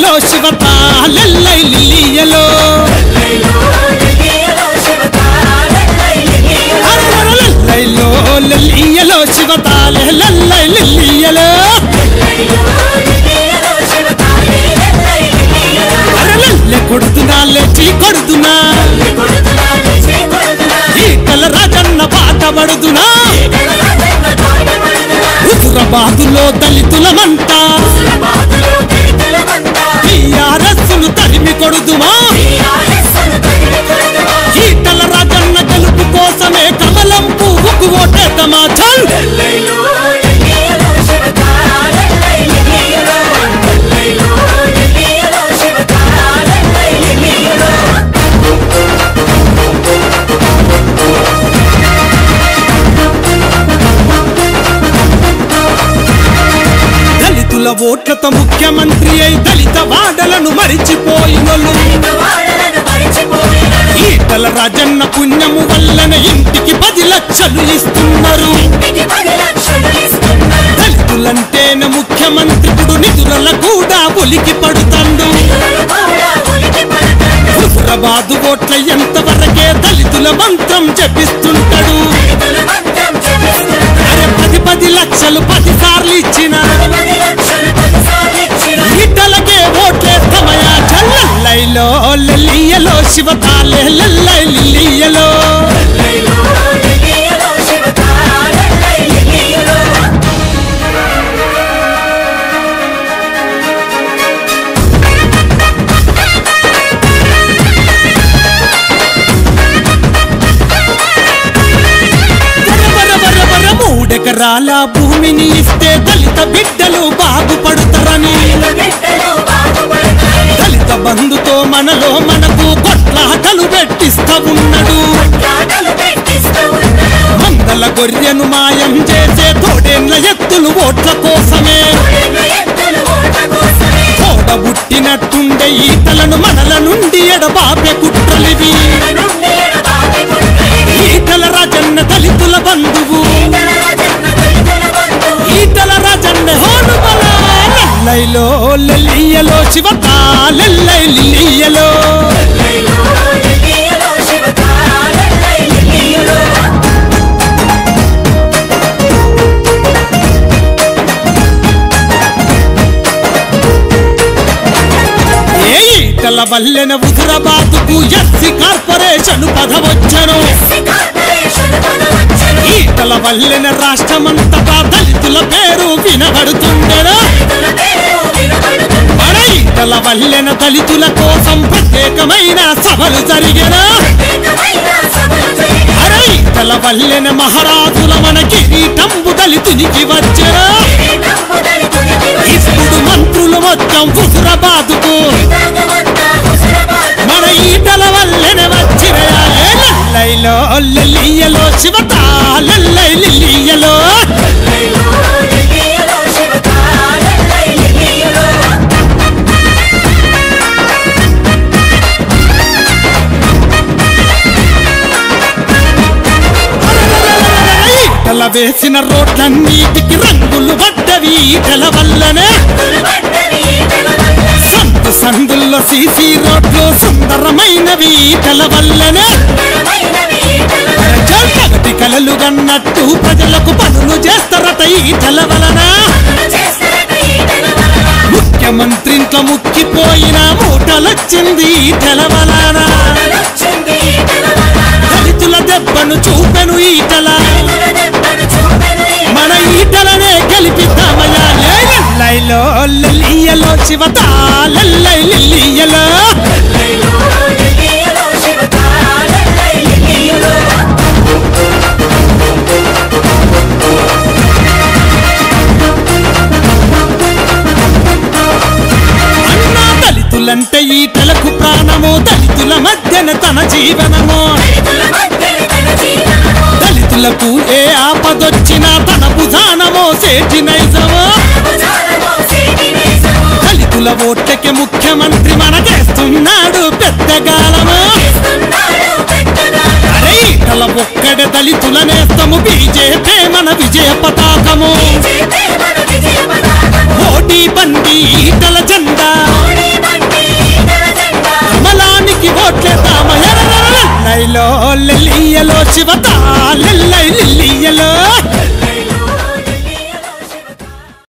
లిల్లియలో శివతాలెల్లై లిల్లియలో అరరరలెల్లైలో లిల్లియలో శివతాలెల్లై లిల్లియలో అరలెల్లె కొడుతున్నా లేచి కొడుతున్నా ఈ కల రాజన్న పాట పడుతున్నా హుజురాబాదులో దళితులమంతా టీఆర్ఎస్ను తరిమి కొడుదుమా ఈటల రాజన్న గెలుపు కోసమే కమలం పువ్వుకు ఓటేద్దామా చల్ దళితుల ఓట్లతో ముఖ్యమంత్రి అయి దళిత వాడలను మరిచిపోయినోళ్ళు ఈటల రాజన్న పుణ్యము వల్లన ఇంటికి పది లక్షలు ఇస్తున్నారు దళితులంటేనే ముఖ్యమంత్రికుడు నిధుల కూడా ఉలికి పడుతాడు హుజురాబాదు ఓట్ల ఎంతవరకే దళితుల మంత్రం జపిస్తుంటాడు అరే పది పది లక్షలు పది సార్లు ఇచ్చిన ఈటలకే ఓట్లేస్తామయా చల్లైలో లెల్లియలో శివతాలే లెల్లై లిల్లియలో వర వర వర మూడెకరాల భూమిని ఇస్తే దళిత బిడ్డలు బాగుపడతారని దళిత బంధుతో మనలో మనకు కొట్లాటలు పెట్టిస్తా ఉన్నాడు మందల గొర్రెను మాయం చేసే తోడేండ్ల ఎత్తులు ఓట్ల కోసమే తోడబుట్టినట్టుండే ఈతలను మనల నుండి ఎడబాపే కుట్రలివి ఈటల రాజన్న దళితుల బంధువు ఈటల రాజన్న హోను లైలో లెల్లియలో శివతా లెల్లై లిల్లియలో ఏ ఈటల వల్లెన హుజురాబాదుకు ఎస్సీ కార్పొరేషన్ పదవచ్చను ఈటల వల్లెన రాష్ట్రమంతటా దళితుల పేరు వినబడుతుండెను మన ఈటల వల్లెన దళితుల కోసం ప్రత్యేకమైన సభలు జరిగెను అరే ఈటల వల్లెన మహారాజుల మన కిరీటంబు దళితునికి వచ్చెను ఇప్పుడు మంత్రులు మొత్తం హుజురాబాదుకు మన ఈటల వల్లనే వచ్చిన లైలో లిల్లియలో శివతా లల్లై లిల్లియలో ఈటల వేసిన రోడ్లన్నిటికి రంగులు పడ్డవి ఈటల వల్లనే సందు సందుల్లో సీసీ రోడ్లు సుందరమైనవి ఈటల వల్లనే ప్రగతి కలలు గన్నట్టు ప్రజలకు పనులు చేస్తారట ఈటల వలన ముఖ్యమంత్రి ఇంట్లో ముక్కిపోయిన మూటలొచ్చింది ఈటల వలన దళితుల దెబ్బను చూపెను ఈటల మన ఈటలనే గెలిపిద్దామయ్యా లైలో లిల్లియలో శివతా లల్లై లిల్లియలో అన్నా దళితులంటే ఈటలకు ప్రాణము దళితుల మధ్యన తన జీవనము దళితులకు ఏ ఆపదొచ్చినా తన భుజానమో సేటి నైజమో దళితుల ఓట్లకి ముఖ్యమంత్రి మనకేస్తున్నాడు పెద్దగాలము అరే ఈటల ఒక్కడే దళితుల నేస్తము బీజేపీ మన విజయ పతాకము ఓటీ బండి ఈటల జెండా శివతా